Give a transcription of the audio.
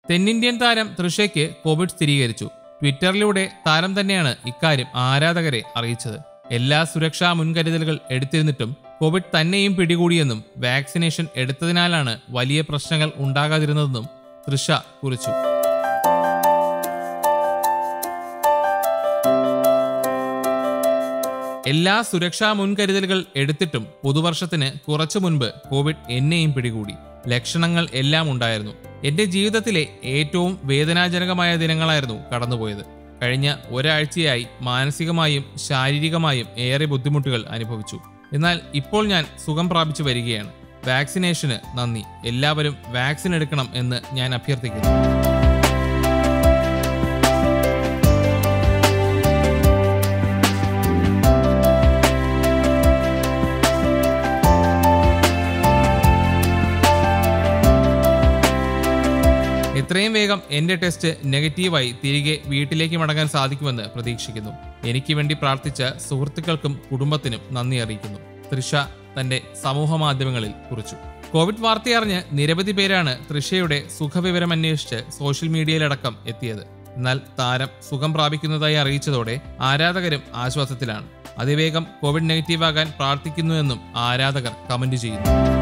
തെന്നിന്ത്യൻ താരം തൃഷയ്ക്ക് കോവിഡ് സ്ഥിരീകരിച്ചു ട്വിറ്ററിലൂടെ താരം തന്നെയാണ് ഇക്കാര്യം ആരാധകരെ അറിയിച്ചത് എല്ലാ സുരക്ഷാ മുൻകരുതലുകൾ എടുത്തിരുന്നിട്ടും കോവിഡ് തന്നെയും പിടികൂടിയെന്നും വാക്സിനേഷൻ എടുത്തതിനാലാണ് വലിയ പ്രശ്നങ്ങൾ ഉണ്ടാകാതിരുന്നതെന്നും തൃഷ കുറിച്ചു എല്ലാ സുരക്ഷാ മുൻകരുതലുകൾ എടുത്തിട്ടും പുതുവർഷത്തിന് കുറച്ചു മുൻപ് കോവിഡ് എന്നെയും പിടികൂടി ലക്ഷണങ്ങൾ എല്ലാം ഉണ്ടായിരുന്നു എന്റെ ജീവിതത്തിലെ ഏറ്റവും വേദനാജനകമായ ദിനങ്ങളായിരുന്നു കടന്നുപോയത് കഴിഞ്ഞ ഒരാഴ്ചയായി മാനസികമായും ശാരീരികമായും ഏറെ ബുദ്ധിമുട്ടുകൾ അനുഭവിച്ചു എന്നാൽ ഇപ്പോൾ ഞാൻ സുഖം പ്രാപിച്ചു വരികയാണ് വാക്സിനേഷന് നന്ദി എല്ലാവരും വാക്സിൻ എടുക്കണം എന്ന് ഞാൻ അഭ്യർത്ഥിക്കുന്നു എത്രയും വേഗം എന്റെ ടെസ്റ്റ് നെഗറ്റീവായി തിരികെ വീട്ടിലേക്ക് മടങ്ങാൻ സാധിക്കുമെന്ന് പ്രതീക്ഷിക്കുന്നു എനിക്ക് വേണ്ടി പ്രാർത്ഥിച്ച സുഹൃത്തുക്കൾക്കും കുടുംബത്തിനും നന്ദി അറിയിക്കുന്നു തൃഷ തന്റെ സമൂഹ മാധ്യമങ്ങളിൽ കുറിച്ചു കോവിഡ് വാർത്തയറിഞ്ഞ് നിരവധി പേരാണ് തൃഷയുടെ സുഖവിവരം അന്വേഷിച്ച് സോഷ്യൽ മീഡിയയിലടക്കം എത്തിയത് എന്നാൽ താരം സുഖം പ്രാപിക്കുന്നതായി അറിയിച്ചതോടെ ആരാധകരും ആശ്വാസത്തിലാണ് അതിവേഗം കോവിഡ് നെഗറ്റീവ് ആകാൻ പ്രാർത്ഥിക്കുന്നുവെന്നും ആരാധകർ കമന്റ് ചെയ്യുന്നു